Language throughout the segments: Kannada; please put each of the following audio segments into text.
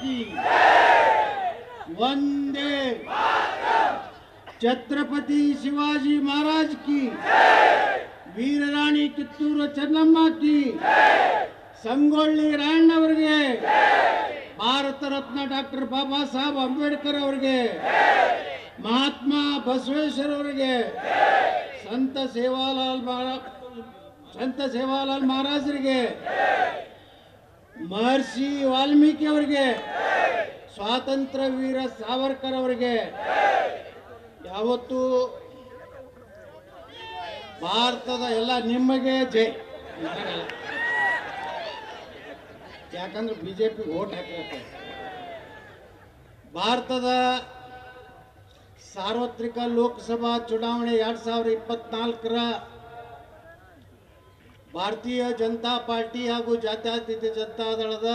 की वंदे छत्रपति शिवाजी महाराज की वीर राणी ಕಿತ್ತೂರು ಚೆನ್ನಮ್ಮ की ಸಂಗೊಳ್ಳಿ ರಾಯಣ್ಣವರಿಗೆ ಭಾರತ ರತ್ನ ಡಾಕ್ಟರ್ ಬಾಬಾ ಸಾಹೇಬ್ ಅಂಬೇಡ್ಕರ್ ಅವರಿಗೆ ಮಹಾತ್ಮ ಬಸವೇಶ್ವರ ಅವರಿಗೆ ಸಂತ ಸೇವಾಲಾಲ್ ಮಹಾರಾಜ್ ಸಂತ ಸೇವಾಲಾಲ್ ಮಹಾರಾಜರಿಗೆ ಮಹರ್ಷಿ ವಾಲ್ಮೀಕಿ ಅವರಿಗೆ ಸ್ವಾತಂತ್ರ್ಯ ವೀರ ಸಾವರ್ಕರ್ ಅವರಿಗೆ ಯಾವತ್ತು ಭಾರತದ ಎಲ್ಲ ನಿಮಗೆ ಜೈ ನನಗಲ್ಲ. ಯಾಕಂದ್ರೆ ಬಿಜೆಪಿ ಓಟ್ ಹಾಕಿರತ್ತೆ ಭಾರತದ ಸಾರ್ವತ್ರಿಕ ಲೋಕಸಭಾ ಚುನಾವಣೆ ಎರಡ್ ಸಾವಿರದ ಇಪ್ಪತ್ನಾಲ್ಕರ ಭಾರತೀಯ ಜನತಾ ಪಾರ್ಟಿ ಹಾಗೂ ಜಾತ್ಯತೀತ ಜನತಾ ದಳದ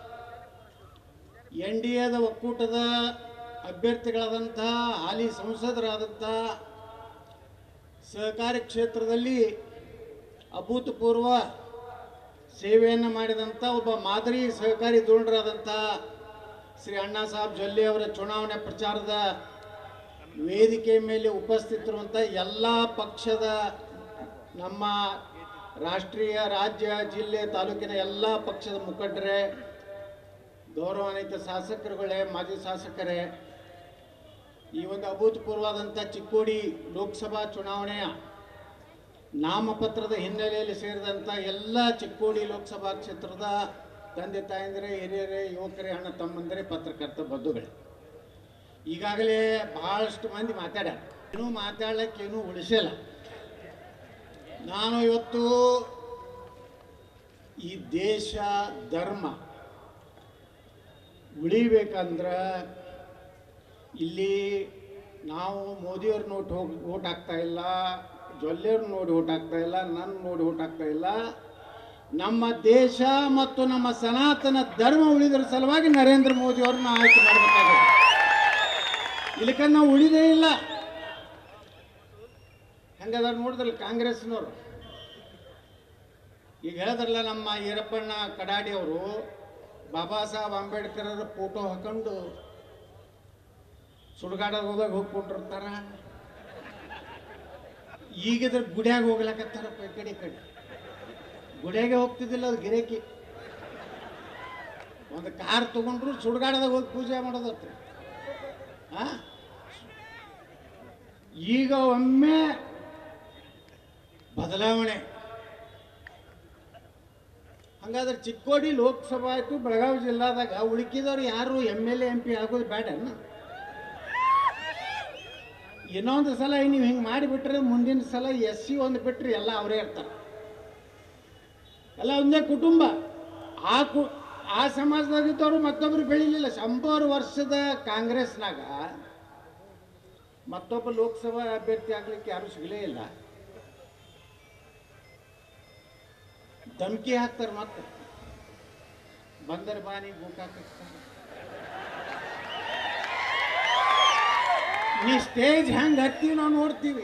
ಎನ್ ಡಿ ಎದ ಒಕ್ಕೂಟದ ಅಭ್ಯರ್ಥಿಗಳಾದಂತಹ ಹಾಲಿ ಸಂಸದರಾದಂತಹ ಸಹಕಾರಿ ಕ್ಷೇತ್ರದಲ್ಲಿ ಅಭೂತಪೂರ್ವ ಸೇವೆಯನ್ನು ಮಾಡಿದಂಥ ಒಬ್ಬ ಮಾದರಿ ಸಹಕಾರಿ ಧೋರಣರಾದಂಥ ಶ್ರೀ ಅಣ್ಣಾ ಸಾಹೇಬ್ ಜೊಲ್ಲೆ ಅವರ ಚುನಾವಣೆ ಪ್ರಚಾರದ ವೇದಿಕೆ ಮೇಲೆ ಉಪಸ್ಥಿತರುವಂಥ ಎಲ್ಲ ಪಕ್ಷದ ನಮ್ಮ ರಾಷ್ಟ್ರೀಯ ರಾಜ್ಯ ಜಿಲ್ಲೆ ತಾಲೂಕಿನ ಎಲ್ಲ ಪಕ್ಷದ ಮುಖಂಡರೇ ಗೌರವಾನ್ವಿತ ಶಾಸಕರುಗಳೇ ಮಾಜಿ ಶಾಸಕರೇ ಈ ಒಂದು ಅಭೂತಪೂರ್ವವಾದಂಥ ಚಿಕ್ಕೋಡಿ ಲೋಕಸಭಾ ಚುನಾವಣೆಯ ನಾಮಪತ್ರದ ಹಿನ್ನೆಲೆಯಲ್ಲಿ ಸೇರಿದಂಥ ಎಲ್ಲ ಚಿಕ್ಕೋಡಿ ಲೋಕಸಭಾ ಕ್ಷೇತ್ರದ ತಂದೆ ತಾಯಂದಿರೇ ಹಿರಿಯರೇ ಯುವಕರೇ ಅಣ್ಣ ತಮ್ಮಂದಿರೇ ಪತ್ರಕರ್ತ ಬಂಧುಗಳೇ ಈಗಾಗಲೇ ಬಹಳಷ್ಟು ಮಂದಿ ಮಾತಾಡ್ಯಾರ ಏನೂ ಮಾತಾಡ್ಲಿಕ್ಕೆ ಏನೂ ಉಳಿಸಿಲ್ಲ ನಾನು ಇವತ್ತು ಈ ದೇಶ ಧರ್ಮ ಉಳಿಬೇಕಂದ್ರೆ ಇಲ್ಲಿ ನಾವು ಮೋದಿಯವ್ರ ನೋಟ್ ಹೋಗಿ ಓಟ್ ಹಾಕ್ತಾ ಇಲ್ಲ ಜೊಲ್ಲೆಯವ್ರ ನೋಡಿ ಓಟ್ ಹಾಕ್ತಾ ಇಲ್ಲ ನನ್ನ ನೋಡಿ ಓಟ್ ಹಾಕ್ತಾ ಇಲ್ಲ ನಮ್ಮ ದೇಶ ಮತ್ತು ನಮ್ಮ ಸನಾತನ ಧರ್ಮ ಉಳಿದ್ರ ಸಲುವಾಗಿ ನರೇಂದ್ರ ಮೋದಿ ಅವ್ರನ್ನ ಆಯ್ಕೆ ಮಾಡಬೇಕಾಗುತ್ತೆ ಇಲ್ಲಕಂದ್ರೆ ನಾವು ಉಳಿದೇ ಇಲ್ಲ ಹಂಗದಾರ ನೋಡಿದ್ರಲ್ಲ ಕಾಂಗ್ರೆಸ್ನವರು ಈಗ ಹೇಳಿದ್ರಲ್ಲ ನಮ್ಮ ಈರಪ್ಪಣ್ಣ ಕಡಾಡಿ ಅವರು ಬಾಬಾ ಸಾಹೇಬ್ ಅಂಬೇಡ್ಕರ್ ಅವರ ಫೋಟೋ ಹಾಕೊಂಡು ಸುಡುಗಾಡೋದು ಹೋದಾಗ ಹೋಗ್ಕೊಂಡಿರ್ತಾರ ಈಗಿದ್ರ ಗುಡಿಯಾಗ ಹೋಗ್ಲಕತ್ತಾರಪ್ಪ ಈ ಕಡೆ ಈ ಕಡೆ ಗುಡಿಯಾಗೆ ಹೋಗ್ತಿದ್ದಿಲ್ಲ ಅದು ಗಿರೇಕಿ ಒಂದು ಕಾರ್ ತಗೊಂಡ್ರು ಸುಡುಗಾಡದಾಗ ಹೋಗಿ ಪೂಜೆ ಮಾಡೋದತ್ರ ಆ? ಈಗ ಒಮ್ಮೆ ಬದಲಾವಣೆ ಹಂಗಾದ್ರೆ ಚಿಕ್ಕೋಡಿ ಲೋಕಸಭಾ ಆಯ್ತು ಬೆಳಗಾವಿ ಜಿಲ್ಲಾದಾಗ ಉಳುಕಿದವ್ರು ಯಾರು ಎಮ್ ಎಲ್ ಎಂ ಪಿ ಆಗೋದು ಬೇಡ ಇನ್ನೊಂದು ಸಲ ನೀವು ಹಿಂಗೆ ಮಾಡಿಬಿಟ್ರೆ ಮುಂದಿನ ಸಲ ಎಸ್ ಸಿ ಒಂದು ಬಿಟ್ರೆ ಎಲ್ಲ ಅವರೇ ಇರ್ತಾರೆ ಎಲ್ಲ ಒಂದೇ ಕುಟುಂಬ ಆ ಕು ಆ ಸಮಾಜದಾಗಿದ್ದವರು ಮತ್ತೊಬ್ರು ಬೆಳಿಲಿಲ್ಲ ಶಂಬರ್ ವರ್ಷದ ಕಾಂಗ್ರೆಸ್ನಾಗ ಮತ್ತೊಬ್ಬ ಲೋಕಸಭಾ ಅಭ್ಯರ್ಥಿ ಆಗ್ಲಿಕ್ಕೆ ಯಾರು ಸಿಗಲೇ ಇಲ್ಲ ಧಮಕಿ ಹಾಕ್ತಾರೆ ಮತ್ತೆ ಬಂದರ ಬಾನಿ ಗೋಕಾಕ ನೀ ಸ್ಟೇಜ್ ಹೆಂಗ್ ಹತ್ತೀವಿ ನಾವು ನೋಡ್ತೀವಿ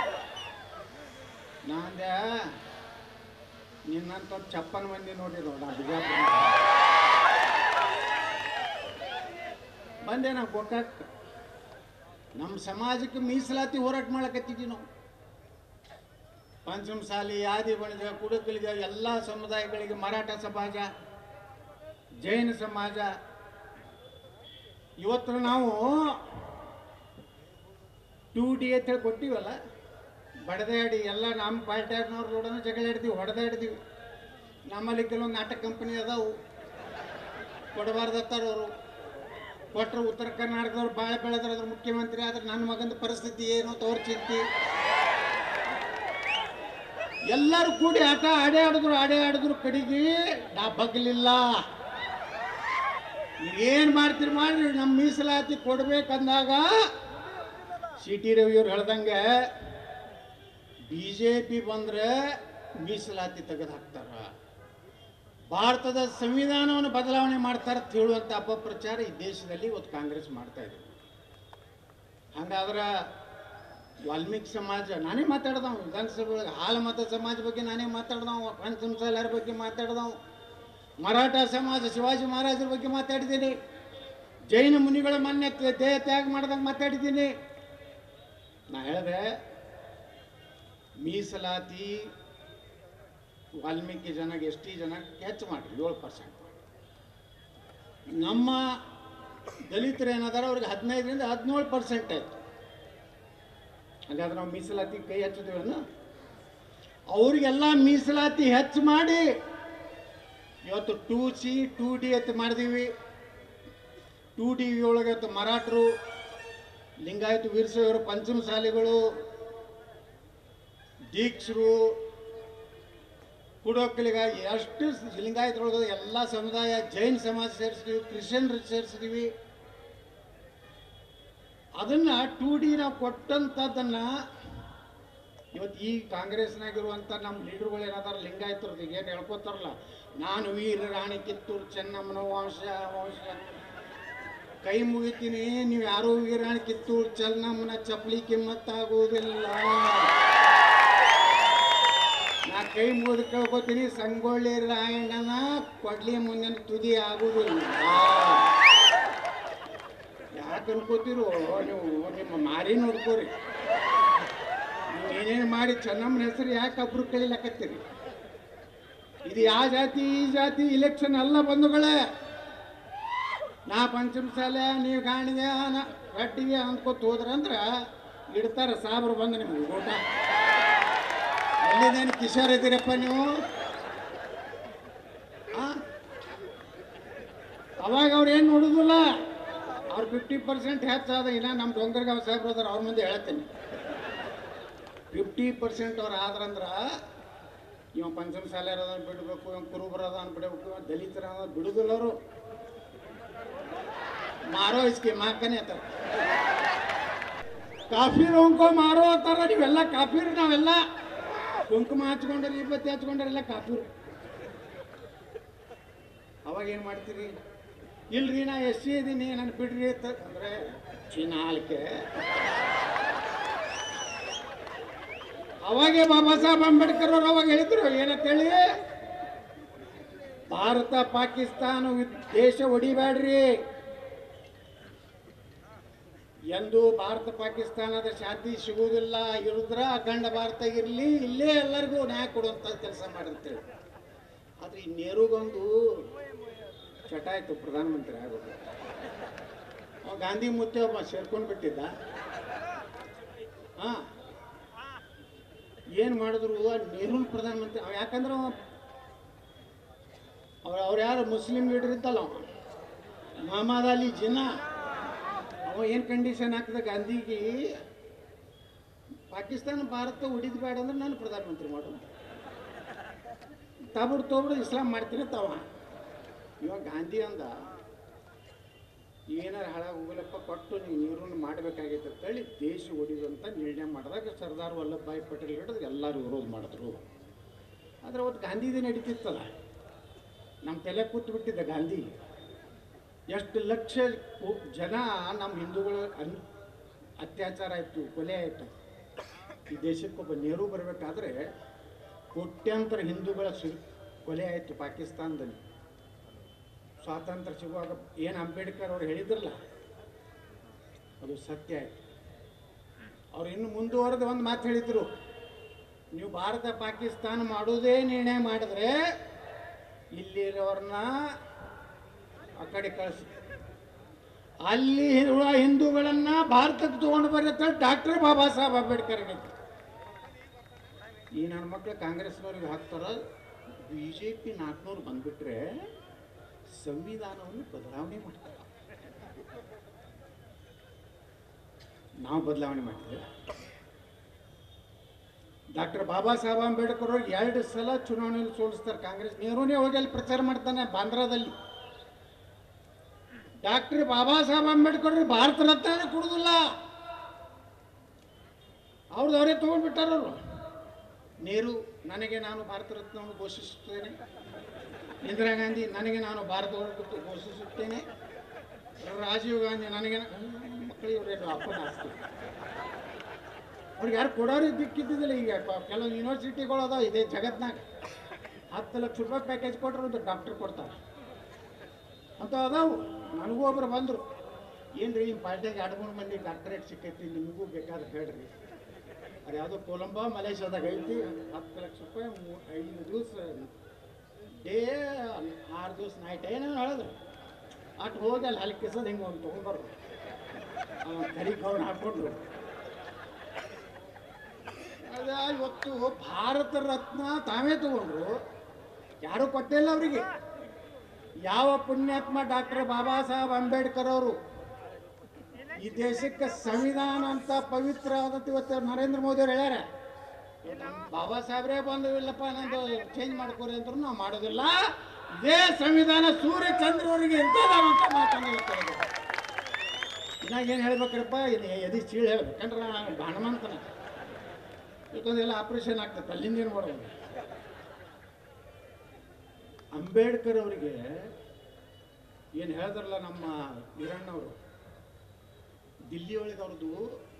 ನಾಂದ್ಯ ನಿನ್ನಂತ ಚಪ್ಪನ್ ಮಂದಿ ನೋಡಿರೋ ನಾ ಬಿಜಾಪುರ ಬಂದೆ ನಾವು ಗೋಕಾಕ್ ನಮ್ಮ ಸಮಾಜಕ್ಕೆ ಮೀಸಲಾತಿ ಹೋರಾಟ ಮಾಡಕತ್ತಿದ್ವಿ ನಾವು ಪಂಚಮಸಾಲಿ ಆದಿ ಬಣಿಜ ಕುಡುಕಲಿಗ ಎಲ್ಲ ಸಮುದಾಯಗಳಿಗೆ ಮರಾಠ ಸಮಾಜ ಜೈನ ಸಮಾಜ ಇವತ್ತು ನಾವು ಟೂ ಡಿ ಅಂತ ಹೇಳಿ ಕೊಟ್ಟಿವಲ್ಲ ಬಡದಾಡಿ ಎಲ್ಲ ನಮ್ಮ ಪಾರ್ಟಿಯವ್ರನ್ನವ್ರು ನೋಡೋಣ ಜಗಳ ಹಿಡ್ತೀವಿ ಹೊಡೆದಾಡ್ತೀವಿ ನಮ್ಮಲ್ಲಿ ಕೆಲವೊಂದು ನಾಟಕ ಕಂಪನಿ ಅದಾವು ಕೊಡಬಾರ್ದತ್ತಾರ ಅವರು ಕೊಟ್ಟರು ಉತ್ತರ ಕರ್ನಾಟಕದವ್ರು ಭಾಳ ಬೆಳೆದ್ರೆ ಅದ್ರ ಮುಖ್ಯಮಂತ್ರಿ ಆದ್ರೆ ನನ್ನ ಮಗನ ಪರಿಸ್ಥಿತಿ ಏನು ತೋರ್ ಚಿಂತಿ ಎಲ್ಲರೂ ಕೂಡಿ ಆಟ ಆಡೇ ಆಡಿದ್ರು ಆಡೇ ಆಡಿದ್ರು ಕಡೆಗೆ ನಾ ಬಗ್ಲಿಲ್ಲ ಏನು ಮಾಡ್ತೀರಿ ಮಾಡ್ರಿ ನಮ್ಮ ಮೀಸಲಾತಿ ಕೊಡ್ಬೇಕಂದಾಗ ಸಿ ಟಿ ರವಿಯವ್ರು ಹೇಳ್ದಂಗೆ ಬಿ ಜೆ ಪಿ ಬಂದ್ರೆ ಮೀಸಲಾತಿ ತೆಗೆದು ಹಾಕ್ತಾರ ಭಾರತದ ಸಂವಿಧಾನವನ್ನು ಬದಲಾವಣೆ ಮಾಡ್ತಾರೆ ಅಂತ ಹೇಳುವಂಥ ಅಪಪ್ರಚಾರ ಈ ದೇಶದಲ್ಲಿ ಇವತ್ತು ಕಾಂಗ್ರೆಸ್ ಮಾಡ್ತಾ ಇದೆ ಹಂಗಾದ್ರೆ ವಾಲ್ಮೀಕಿ ಸಮಾಜ ನಾನೇ ಮಾತಾಡ್ದವ್ ವಿಧಾನಸಭೆ ಒಳಗೆ ಹಾಲ ಮತ ಸಮಾಜ ಬಗ್ಗೆ ನಾನೇ ಮಾತಾಡ್ದವ್ ಪಂಚಮಸಾಲರ ಬಗ್ಗೆ ಮಾತಾಡ್ದವ್ ಮರಾಠ ಸಮಾಜ ಶಿವಾಜಿ ಮಹಾರಾಜರ ಬಗ್ಗೆ ಮಾತಾಡಿದ್ದೀನಿ ಜೈನ ಮುನಿಗಳ ಮೊನ್ನೆ ತೆ- ದೇಹ ತ್ಯಾಗ ಮಾಡ್ದಂಗೆ ಮಾತಾಡಿದ್ದೀನಿ ನಾ ಹೇಳಿದೆ ಮೀಸಲಾತಿ ವಾಲ್ಮೀಕಿ ಜನಕ್ಕೆ ಎಸ್ ಟಿ ಜನಕ್ಕೆ ಹೆಚ್ಚು ಮಾಡಿರಿ ಏಳು ಪರ್ಸೆಂಟ್ ನಮ್ಮ ದಲಿತರು ಏನದಾರ ಅವ್ರಿಗೆ ಹದಿನೈದರಿಂದ ಹದಿನೇಳು ಪರ್ಸೆಂಟ್ ಆಯ್ತು ಹಾಗಾದ್ರೆ ನಾವು ಮೀಸಲಾತಿ ಕೈ ಹಚ್ಚಿದೇವೇನು ಅವ್ರಿಗೆಲ್ಲ ಮೀಸಲಾತಿ ಹೆಚ್ಚು ಮಾಡಿ ಇವತ್ತು ಟೂ ಸಿ ಟೂ ಡಿ ಅಂತ ಮಾಡಿದೀವಿ ಟೂ ಡಿ ಒಳಗೆ ಇವತ್ತು ಮರಾಠರು ಲಿಂಗಾಯತ ವೀರಶೈವರು ಪಂಚಮಸಾಲಿಗಳು ದೀಕ್ಷರು ಕುಡೋಕ್ಕಲಿಗ ಎಷ್ಟು ಲಿಂಗಾಯತರೊಳಗೆ ಎಲ್ಲ ಸಮುದಾಯ ಜೈನ್ ಸಮಾಜ ಸೇರಿಸ್ತೀವಿ ಕ್ರಿಶ್ಚಿಯನ್ ಸೇರಿಸ್ತೀವಿ ಅದನ್ನ ಟೂ ಡಿ ನಾವು ಕೊಟ್ಟಂಥದ್ದನ್ನ ಇವತ್ತು ಈ ಕಾಂಗ್ರೆಸ್ನಾಗಿರುವಂಥ ನಮ್ಮ ಲೀಡರ್ಗಳು ಏನಾದಾರ ಲಿಂಗಾಯತರದ್ದು ಏನು ಹೇಳ್ಕೊತಾರಲ್ಲ ನಾನು ವೀರ ರಾಣಿ ಕಿತ್ತೂರು ಚೆನ್ನಮ್ಮನ ವಂಶ ವಂಶ ಕೈ ಮುಗಿತೀನಿ ನೀವು ಯಾರೂ ವೀರ ರಾಣಿ ಕಿತ್ತೂರು ಚೆನ್ನಮ್ಮನ ಚಪ್ಪಲಿ ಕಿಮ್ಮತ್ತಾಗುವುದಿಲ್ಲ ನಾ ಕೈ ಮುಗಿದು ಕೇಳ್ಕೊತೀನಿ ಸಂಗೊಳ್ಳಿ ರಾಯಣ್ಣನ ಕೊಡ್ಲಿ ಮುಂದಿನ ತುದಿ ಆಗುವುದಿಲ್ಲ ಯಾಕೆ ಅನ್ಕೋತಿರೋ ನೀವು ನಿಮ್ಮ ಮಾರಿ ನೋಡ್ಕೋರಿ ನೀವು ಏನೇನು ಮಾಡಿ ಚೆನ್ನಮ್ಮನ ಹೆಸರು ಯಾಕೆ ಒಬ್ರು ಕಳಿಲಕತ್ತೀರಿ ಇದು ಯಾವ ಜಾತಿ ಈ ಜಾತಿ ಇಲೆಕ್ಷನ್ ಅಲ್ಲ ಬಂಧುಗಳೇ ನಾ ಪಂಚಮಸಾಲೆ ನೀವು ಗಾಣಿಗೆ ನಾ ಗಟ್ಟಿಗೆ ಅಂದ್ಕೊತ ಹೋದ್ರಂದ್ರ ಇಡ್ತಾರ ಸಾಬ್ರು ಬಂದು ನಿಮ್ಗೆ ಊಟ ಎಲ್ಲಿದೇನು ಕಿಶೋರ್ ಇದ್ದೀರಪ್ಪ ನೀವು ಆ? ಅವಾಗ ಅವ್ರು ಏನು ನೋಡುದಿಲ್ಲ ಅವ್ರು ಫಿಫ್ಟಿ ಪರ್ಸೆಂಟ್ ಹೆಚ್ಚಾದ ಇನ್ನ ನಮ್ಮ ಡೊಂಗರ್ಗಾವ್ ಸಾಹೇಬ್ರು ಅದಾರ ಅವ್ರ ಮುಂದೆ ಹೇಳ್ತೀನಿ ಫಿಫ್ಟಿ ಪರ್ಸೆಂಟ್ ಅವ್ರು ಆದ್ರಂದ್ರ ಇವ ಪಂಚಮ ಶಾಲೆ ಅದ ಬಿಡಬೇಕು ಇವ ಕುರುಬರ ಅದ ಬಿಡಬೇಕು ಇವ ದಲಿತರ ಅದ ಬಿಡುದಿಲ್ಲ ಅವರು ಮಾರೋ ಇಸ್ಕೆ ಮಾಕನೆ ಅತ್ತಾರ ಕಾಫಿರ್ ಹೊಂಕೋ ಮಾರೋ ಅಂತಾರ ನೀವೆಲ್ಲ ಕಾಫಿರ್ ನಾವೆಲ್ಲ ಕುಂಕುಮ ಹಚ್ಕೊಂಡ್ರೆ ಇಪ್ಪತ್ತಿ ಹಚ್ಕೊಂಡ್ರೆ ಎಲ್ಲ ಕಾಫಿರ್ ಅವಾಗ ಏನು ಮಾಡ್ತೀರಿ ಇಲ್ರಿ ನಾ ಎಸ್ ಸಿ ಇದೀನಿ ನಾನು ಬಿಡ್ರಿ ಅಂತ ಅಂದ್ರೆ ಚಿನಾಲ್ಕೆ ಅವಾಗೆ ಬಾಬಾ ಸಾಹೇಬ್ ಅಂಬೇಡ್ಕರ್ ಅವರು ಅವಾಗ ಹೇಳಿದ್ರು ಏನಂತೇಳಿ ಭಾರತ ಪಾಕಿಸ್ತಾನ ವಿ- ದೇಶ ಹೊಡಿಬ್ಯಾಡ್ರಿ ಎಂದು ಭಾರತ ಪಾಕಿಸ್ತಾನದ ಶಾಂತಿ ಸಿಗುವುದಿಲ್ಲ ಇರುದ್ರ ಅಖಂಡ ಭಾರತ ಇರಲಿ ಇಲ್ಲೇ ಎಲ್ಲರಿಗೂ ನ್ಯಾಯ ಕೊಡುವಂತ ಕೆಲಸ ಮಾಡಿರ್ತೇವೆ ಆದ್ರೆ ಈ ನೆಹರುಗೊಂದು ಚಟ ಆಯ್ತು ಪ್ರಧಾನಮಂತ್ರಿ ಆಗೋದು ಅವ ಗಾಂಧಿ ಮುತ್ತೆ ಒಬ್ಬ ಸೇರ್ಕೊಂಡು ಬಿಟ್ಟಿದ್ದ ಹಾ ಏನು ಮಾಡಿದ್ರು ನೆಹರು ಪ್ರಧಾನಮಂತ್ರಿ ಅವ ಯಾಕಂದ್ರೆ ಅವ ಅವ್ರು ಅವ್ರು ಯಾರು ಮುಸ್ಲಿಂ ಲೀಡರ್ ಇದ್ದಲ್ಲ ಅವ ಮಹಮ್ಮದ್ ಅಲಿ ಜಿನ್ನಾ ಅವ ಏನು ಕಂಡೀಷನ್ ಹಾಕಿದ ಗಾಂಧಿಗೆ ಪಾಕಿಸ್ತಾನ ಭಾರತ ಉಡಿದ್ ಬೇಡ ಅಂದ್ರೆ ನಾನು ಪ್ರಧಾನಮಂತ್ರಿ ಮಾಡು ತಾಬಿಡ್ ತೋಬಿಡು ಇಸ್ಲಾಂ ಮಾಡ್ತೀನಿ ತಾವ ಇವಾಗ ಗಾಂಧಿ ಅಂದ ಏನಾರ ಹಾಳಾಗಿ ಹೋಗಲಪ್ಪ ಕೊಟ್ಟು ನೀವು ನೀರನ್ನು ಮಾಡಬೇಕಾಗೈತೆ ಅಂತೇಳಿ ದೇಶ ಒಡಿದಂತ ನಿರ್ಣಯ ಮಾಡಿದಾಗ ಸರ್ದಾರ್ ವಲ್ಲಭಭಾಯಿ ಪಟೇಲ್ ಹಿಡಿದು ಎಲ್ಲರೂ ವಿರೋಧ ಮಾಡಿದ್ರು ಆದರೆ ಅವತ್ತು ಗಾಂಧಿದೇ ನಡೀತಿತ್ತಲ್ಲ ನಮ್ಮ ತಲೆ ಕೂತು ಬಿಟ್ಟಿದ್ದ ಗಾಂಧಿ ಎಷ್ಟು ಲಕ್ಷ ಕೋ- ಜನ ನಮ್ಮ ಹಿಂದೂಗಳ ಅನ್ ಅತ್ಯಾಚಾರ ಆಯಿತು ಕೊಲೆ ಆಯಿತು ಈ ದೇಶಕ್ಕೊಬ್ಬ ನೆಹರು ಬರಬೇಕಾದ್ರೆ ಕೋಟ್ಯಾಂತರ ಹಿಂದೂಗಳ ಸು ಕೊಲೆ ಆಯಿತು ಪಾಕಿಸ್ತಾನದಲ್ಲಿ ಸ್ವಾತಂತ್ರ್ಯ ಸಿಗುವಾಗ ಏನು ಅಂಬೇಡ್ಕರ್ ಅವ್ರು ಹೇಳಿದ್ರಲ್ಲ ಅದು ಸತ್ಯ ಆಯಿತು ಅವ್ರು ಇನ್ನು ಮುಂದುವರೆದು ಒಂದು ಮಾತು ಹೇಳಿದ್ರು ನೀವು ಭಾರತ ಪಾಕಿಸ್ತಾನ ಮಾಡೋದೇ ನಿರ್ಣಯ ಮಾಡಿದ್ರೆ ಇಲ್ಲಿರೋರನ್ನ ಆ ಕಡೆ ಕಳಿಸಿ ಅಲ್ಲಿ ಇರುವ ಹಿಂದೂಗಳನ್ನ ಭಾರತಕ್ಕೆ ತಗೊಂಡು ಬರುತ್ತೆ ಡಾಕ್ಟರ್ ಬಾಬಾ ಸಾಹೇಬ್ ಅಂಬೇಡ್ಕರ್ ಹೇಳಿದ್ರು ಈ ನನ್ನ ಮಕ್ಕಳು ಕಾಂಗ್ರೆಸ್ನವ್ರಿಗೆ ಹಾಕ್ತಾರ ಬಿ ಜೆ ಪಿ ನಾಲ್ಕುನೂರು ಬಂದ್ಬಿಟ್ರೆ ಸಂವಿಧಾನವನ್ನು ಬದಲಾವಣೆ ಮಾಡ್ತಾರೆ ನಾವು ಬದಲಾವಣೆ ಮಾಡ್ತೇವೆ ಡಾಕ್ಟರ್ ಬಾಬಾ ಸಾಹೇಬ್ ಅಂಬೇಡ್ಕರ್ ಅವ್ರು ಎರಡು ಸಲ ಚುನಾವಣೆಯಲ್ಲಿ ಸೋಲಿಸ್ತಾರೆ ಕಾಂಗ್ರೆಸ್ ನೆಹರೂನೇ ಹೋಗಿ ಅಲ್ಲಿ ಪ್ರಚಾರ ಮಾಡ್ತಾನೆ ಬಾಂದ್ರಾದಲ್ಲಿ ಡಾಕ್ಟರ್ ಬಾಬಾ ಸಾಹೇಬ್ ಅಂಬೇಡ್ಕರ್ ಅವ್ರು ಭಾರತ ರತ್ನ ಕೊಡುದಿಲ್ಲ ಅವ್ರದ್ದು ಅವರೇ ತಗೊಂಡ್ಬಿಟ್ಟಾರ ಅವರು ನೆಹರು ನನಗೆ ನಾನು ಭಾರತ ರತ್ನವನ್ನು ಘೋಷಿಸುತ್ತೇನೆ ಇಂದಿರಾ ಗಾಂಧಿ ನನಗೆ ನಾನು ಭಾರತ ರತ್ನ ಘೋಷಿಸುತ್ತೇನೆ ರಾಜೀವ್ ಗಾಂಧಿ ನನಗೆ ಮಕ್ಕಳು ಇವರೇನು ಅಪ್ಪನ ಆಸ್ತಿ ಅವ್ರಿಗೆ ಯಾರು ಕೊಡೋರು ದಿಕ್ಕಿದ್ದಿಲ್ಲ ಈಗ ಪ- ಕೆಲವೊಂದು ಯೂನಿವರ್ಸಿಟಿಗಳು ಅದಾವ ಇದೇ ಜಗತ್ನಾಗ ಹತ್ತು ಲಕ್ಷ ರೂಪಾಯಿ ಪ್ಯಾಕೇಜ್ ಕೊಟ್ಟರು ಒಂದು ಡಾಕ್ಟರ್ ಕೊಡ್ತಾರೆ ಅಂತ ಅದಾವು ನನಗೂ ಒಬ್ರು ಬಂದರು ಏನ್ರಿ ನಿಮ್ಮ ಪಾರ್ಟಿಯಾಗ ಎರಡು ಮೂರು ಮಂದಿ ಡಾಕ್ಟರೇಟ್ ಸಿಕ್ಕೈತಿ ನಿಮಗೂ ಬೇಕಾದ್ರೆ ಹೇಳ್ರಿ ಅದು ಯಾವುದೋ ಕೊಲಂಬಾ ಮಲೇಷ್ಯಾದಾಗ ಐತಿ ಹತ್ತು ಲಕ್ಷ ರೂಪಾಯಿ ಮೂ- ಐದು ದಿವಸ ಡೇ ಆರು ದಿವಸ ನೈಟ್ ಏನೇನು ಹೇಳಿದ್ರು ಅಟ್ ಹೋಗಿ ಅಲ್ಲಿ ಹಲ್ಲಿ ಕಿಸೋದು ಹಿಂಗೆ ಒಂದು ತೊಗೊಂಡ್ಬರ್ರು ಕರಿ ಕವರ್ ಹಾಕ್ಕೊಂಡ್ರು ಅದ ಇವತ್ತು ಭಾರತ ರತ್ನ ತಾವೇ ತಗೊಂಡ್ರು ಯಾರು ಕೊಟ್ಟಿಲ್ಲ ಅವರಿಗೆ ಯಾವ ಪುಣ್ಯಾತ್ಮ ಡಾಕ್ಟರ್ ಬಾಬಾ ಸಾಹೇಬ್ ಅಂಬೇಡ್ಕರ್ ಅವರು ಈ ದೇಶಕ್ಕೆ ಸಂವಿಧಾನ ಅಂತ ಪವಿತ್ರವಾದಂತ ಇವತ್ತು ನರೇಂದ್ರ ಮೋದಿ ಅವ್ರು ಹೇಳ್ಯಾರ ಬಾಬಾ ಸಾಹೇಬ್ರೇ ಬಂದು ಇಲ್ಲಪ್ಪ ನಂದು ಚೇಂಜ್ ಮಾಡ್ಕೋರಿ ಅಂದ್ರು ನಾವು ಮಾಡೋದಿಲ್ಲ ಇದೇ ಸಂವಿಧಾನ ಸೂರ್ಯ ಚಂದ್ರವರಿಗೆ ಎಂತದಾವಂತ ಮಾತನ್ನು ಹೇಳ್ತಾರೆ ಇನ್ನಾಗ ಏನು ಹೇಳ್ಬೇಕ್ರಪ್ಪ ಇದು ಎದಿ ಚೀಳು ಹೇಳ್ಬೇಕಂದ್ರೆ ನಾನು ಹನುಮಂತನ ಯಾಕಂದ್ರೆ ಎಲ್ಲ ಆಪರೇಷನ್ ಆಗ್ತದೆ ಅಲ್ಲಿಂದ ಏನು ಮಾಡೋದು ಅಂಬೇಡ್ಕರ್ ಅವರಿಗೆ ಏನು ಹೇಳಿದ್ರಲ್ಲ ನಮ್ಮ ವೀರಣ್ಣವರು ದಿಲ್ಲಿ ಒಳಗೆ ಅವ್ರದ್ದು